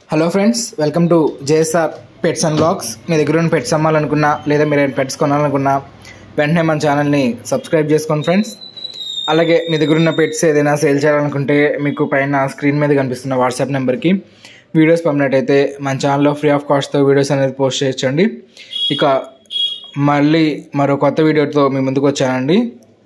hello friends welcome to JSR pets and blogs మీ దగ్గర ఉన్న పెట్స్ అమ్మాలనుకున్నా లేదా మీరు పెట్స్ కొనాలనుకున్నా వెంటనే మన ఛానల్ని సబ్స్క్రైబ్ చేసుకోండి ఫ్రెండ్స్ అలాగే మీ దగ్గర ఉన్న పెట్స్ ఏదైనా సేల్ చేయాలనుకుంటే మీకు పైన స్క్రీన్ మీద కనిపిస్తున్న వాట్సాప్ నెంబర్కి వీడియోస్ పంపినట్టయితే మన ఛానల్లో ఫ్రీ ఆఫ్ కాస్ట్తో వీడియోస్ అనేది పోస్ట్ చేయొచ్చండి ఇక మళ్ళీ మరో కొత్త వీడియోతో మీ ముందుకు వచ్చానండి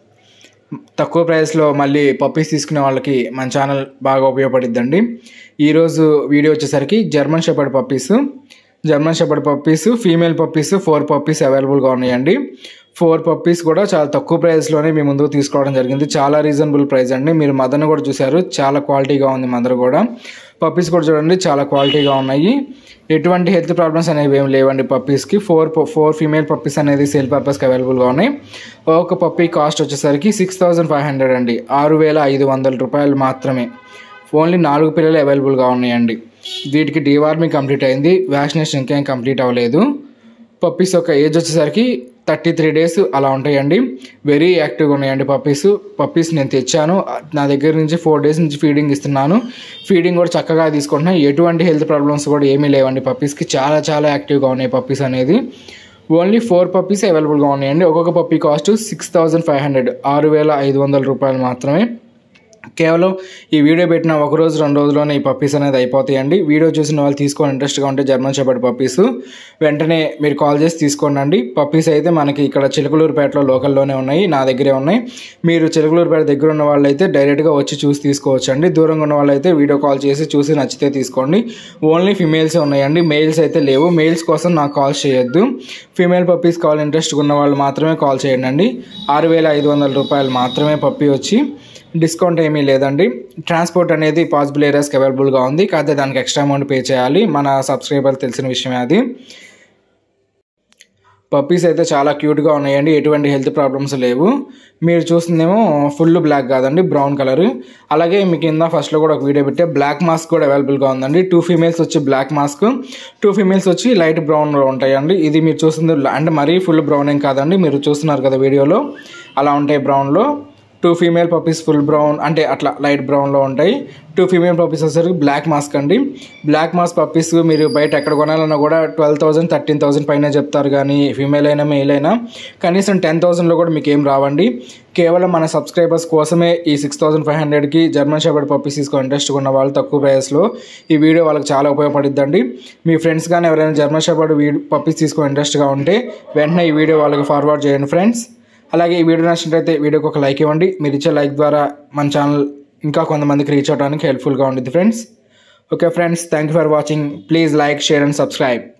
తక్కువ ప్రైస్లో మళ్ళీ పప్పీస్ తీసుకునే వాళ్ళకి మన ఛానల్ బాగా ఉపయోగపడిద్దండి ఈరోజు వీడియో వచ్చేసరికి German shepherd puppies German shepherd puppies female puppies four puppies అవైలబుల్గా ఉన్నాయండి ఫోర్ పప్పీస్ కూడా చాలా తక్కువ ప్రైస్లోనే మీ ముందుకు తీసుకోవడం జరిగింది చాలా రీజనబుల్ ప్రైస్ అండి మీరు మదర్ని కూడా చూశారు చాలా క్వాలిటీగా ఉంది మదర్ కూడా పప్పీస్ కూడా చూడండి చాలా క్వాలిటీగా ఉన్నాయి ఎటువంటి హెల్త్ ప్రాబ్లమ్స్ అనేవి ఏం లేవండి పప్పీస్కి ఫోర్ ఫోర్ ఫీమేల్ పప్పీస్ అనేది సేల్ పర్పస్కి అవైలబుల్గా ఉన్నాయి ఒక పప్పీ కాస్ట్ వచ్చేసరికి సిక్స్ థౌజండ్ ఫైవ్ హండ్రెడ్ అండి ఆరు వేల ఐదు వందల రూపాయలు మాత్రమే ఓన్లీ నాలుగు పిల్లలు అవైలబుల్గా ఉన్నాయండి వీటికి డీవార్మింగ్ కంప్లీట్ అయింది వ్యాక్సినేషన్ ఇంకేం కంప్లీట్ అవ్వలేదు పప్పీస్ యొక్క ఏజ్ వచ్చేసరికి థర్టీ త్రీ డేస్ అలా ఉంటాయండి వెరీ యాక్టివ్గా ఉన్నాయండి పప్పీస్ పప్పీస్ నేను తెచ్చాను నా దగ్గర నుంచి ఫోర్ డేస్ నుంచి ఫీడింగ్ ఇస్తున్నాను ఫీడింగ్ కూడా చక్కగా తీసుకుంటున్నాను ఎటువంటి హెల్త్ ప్రాబ్లమ్స్ కూడా ఏమీ లేవండి పప్పీస్కి చాలా చాలా యాక్టివ్గా ఉన్నాయి పప్పీస్ అనేది ఓన్లీ ఫోర్ పప్పీస్ అవైలబుల్గా ఉన్నాయండి ఒక్కొక్క puppy cost six thousand five hundred ఆరు వేల ఐదు వందల రూపాయలు మాత్రమే కేవలం ఈ వీడియో పెట్టిన ఒక రోజు రెండు రోజుల్లోనే ఈ పప్పీస్ అనేది అయిపోతాయండి వీడియో చూసిన వాళ్ళు తీసుకొని ఇంట్రెస్ట్గా ఉంటే జర్మన్ షెపర్డ్ పప్పీస్ వెంటనే మీరు కాల్ చేసి తీసుకోండి పప్పీస్ అయితే మనకి ఇక్కడ చిలుకలూరుపేటలో లోకల్లోనే ఉన్నాయి నా దగ్గరే ఉన్నాయి మీరు చిలుకలూరుపేట దగ్గర ఉన్న వాళ్ళైతే డైరెక్ట్గా వచ్చి చూసి తీసుకోవచ్చు అండి దూరంగా ఉన్న వాళ్ళైతే వీడియో కాల్ చేసి చూసి నచ్చితే తీసుకోండి ఓన్లీ ఫిమేల్స్ ఉన్నాయండి మెయిల్స్ అయితే లేవు మెయిల్స్ కోసం నాకు కాల్ చేయొద్దు ఫీమేల్ పప్పీస్ కాల్ ఇంట్రెస్ట్గా ఉన్న వాళ్ళు మాత్రమే కాల్ చేయండి ఆరు వేల ఐదు వందల రూపాయలు మాత్రమే పప్పీ వచ్చి డిస్కౌంట్ ఏమీ లేదండి ట్రాన్స్పోర్ట్ అనేది పాసిబుల్ ఏరియాస్కి అవైలబుల్గా ఉంది కాకపోతే దానికి ఎక్స్ట్రా అమౌంట్ పే చేయాలి మన సబ్స్క్రైబర్ తెలిసిన విషయమే అది పప్పీస్ అయితే చాలా క్యూట్గా ఉన్నాయండి ఎటువంటి హెల్త్ ప్రాబ్లమ్స్ లేవు మీరు చూస్తుందేమో ఫుల్ బ్లాక్ కాదండి బ్రౌన్ కలర్ అలాగే మీకు కింద ఫస్ట్లో కూడా ఒక వీడియో పెట్టే బ్లాక్ మాస్క్ కూడా అవైలబుల్గా ఉందండి టూ ఫీమేల్స్ వచ్చి బ్లాక్ మాస్క్ టూ ఫీమేల్స్ వచ్చి లైట్ బ్రౌన్లో ఉంటాయండి ఇది మీరు చూస్తుంది అంటే మరీ ఫుల్ బ్రౌన్ ఏం కాదండి మీరు చూస్తున్నారు కదా వీడియోలో అలా ఉంటాయి బ్రౌన్లో two female puppies full brown అంటే అట్లా లైట్ బ్రౌన్లో ఉంటాయి టూ ఫీమేల్ పప్పీస్ వచ్చేసరికి బ్లాక్ మాస్క్ అండి బ్లాక్ మాస్క్ పప్పీస్ మీరు బయట ఎక్కడ కొనాలన్నా కూడా ట్వెల్వ్ థౌసండ్ థర్టీన్ థౌసండ్ పైన చెప్తారు కానీ ఫీమేల్ అయినా మేల్ అయినా కనీసం టెన్ థౌసండ్లో కూడా మీకు ఏం రావండి కేవలం మన సబ్స్క్రైబర్స్ కోసమే ఈ సిక్స్ థౌసండ్ ఫైవ్ హండ్రెడ్కి జర్మన్ షెపర్డ్ పప్పీస్ తీసుకో ఇంట్రెస్ట్ ఉన్న వాళ్ళు తక్కువ ప్రైస్లో ఈ వీడియో వాళ్ళకి చాలా ఉపయోగపడుద్దండి మీ ఫ్రెండ్స్ కానీ ఎవరైనా జర్మన్ షెపర్డ్ వీడియో పప్పీస్ తీసుకో ఇంట్రెస్ట్గా ఉంటే వెంటనే ఈ వీడియో వాళ్ళకి ఫార్వర్డ్ చేయండి ఫ్రెండ్స్ అలాగే ఈ వీడియో నచ్చినట్లయితే వీడియోకి ఒక లైక్ ఇవ్వండి మీరు ఇచ్చే లైక్ ద్వారా మన ఛానల్ ఇంకా కొంతమందికి రీచ్ అవడానికి హెల్ప్ఫుల్గా ఉంటుంది friends okay friends thank you for watching please like share and subscribe